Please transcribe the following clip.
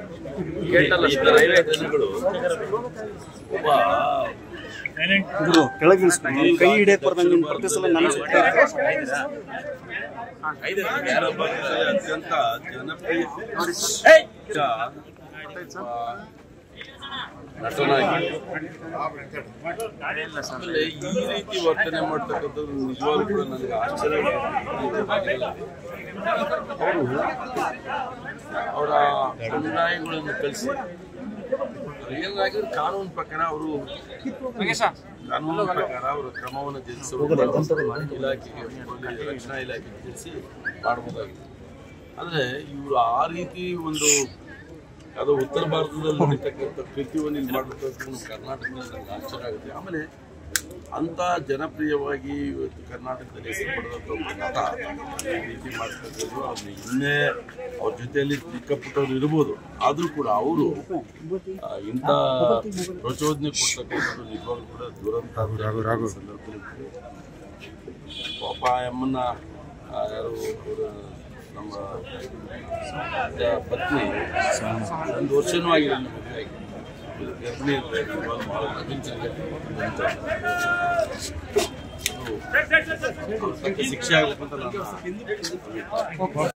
ಕೇಳ್ತಲ್ಲ railway ಜನಗಳು ಒಬ್ಬ ಗುರು ಕೆಳಗೆ ಇಳಿಸ್ಕೊಂಡು ಕೈ ಹಿಡಿಯಕ್ ಬರ್ದಂಗೆ ನೀನು ಪ್ರತಿ ಸಲ ನನ್ನ ಸುತ್ತ ಯಾರೊಬ್ಬ ಅತ್ಯಂತ ಜನಪ್ರಿಯ ನಟನಾಗಿ ಆಮೇಲೆ ಈ ರೀತಿ ವರ್ತನೆ ಮಾಡ್ತಕ್ಕಂಥದ್ದು ನಿಜವಾಗ್ಲೂ ಕೂಡ ನನಗೆ ಆಶ್ಚರ್ಯ ಅವರು ಅವರ ಅನುಯಾಯಿಗಳನ್ನು ಕಳಿಸಿ ಏನಾಗಿದ್ರೆ ಕಾನೂನು ಪ್ರಕಾರ ಅವರು ಕಾನೂನು ಪ್ರಕಾರ ಅವರ ಕ್ರಮವನ್ನು ಜರುಗಿಸಬಹುದು ಇಲಾಖೆಗೆ ಪೊಲೀಸ್ ರಕ್ಷಣಾ ಇಲಾಖೆಗೆ ತಿಳಿಸಿ ಮಾಡಬಹುದಾಗಿದೆ ಆದರೆ ಇವರು ಆ ರೀತಿ ಒಂದು ಅದು ಉತ್ತರ ಭಾರತದಲ್ಲಿ ನಡೀತಕ್ಕಂಥ ಕೃತ್ಯವನ್ನು ಇಲ್ಲಿ ಮಾಡತಕ್ಕಂಥ ಕರ್ನಾಟಕದಲ್ಲಿ ನನಗೆ ಆಶ್ಚರ್ಯ ಆಗುತ್ತೆ ಆಮೇಲೆ ಅಂತ ಜನಪ್ರಿಯವಾಗಿ ಇವತ್ತು ಕರ್ನಾಟಕದಲ್ಲಿ ಹೆಸರು ಪಡೆದಂಥ ಒಬ್ಬ ನಟ ಈ ರೀತಿ ಮಾಡ್ತಕ್ಕಂಥದ್ದು ಅವ್ರನ್ನ ಇನ್ನೇ ಅವ್ರ ಜೊತೆಯಲ್ಲಿ ಚಿಕ್ಕಪುಟ್ಟವ್ರು ಇರ್ಬೋದು ಆದರೂ ಕೂಡ ಅವರು ಇಂಥ ಪ್ರಚೋದನೆ ಕೊಡ್ತಕ್ಕಂಥದ್ದು ನಿಜವಾಗ್ಲೂ ಕೂಡ ದುರಂತ ಅಂತ ಸಂದರ್ಭದಲ್ಲಿ ಪಾಪ ಎಮ್ಮನ್ನ ಆ, ಯಾರು ಅವರ ನಮ್ಮ ದ- ಪತ್ನಿ ಒಂದು ವರ್ಷನೂ ಆಗಿಲ್ಲ ನಮ್ಮ ಮದುವೆ ಆಗಿ. ಇದು ಗರ್ಭಿಣಿ ಇರ್ತಾರೆ ಇವಾಗ ಭಾಳ ಮಗನ ಚೆನ್ನಾಗಿ ಅಂತ. ಅದು ಅವ್ರ ತಕ್ಕ ಶಿಕ್ಷೆ ಆಗ್ಬೇಕು ಅಂತ ನಾನು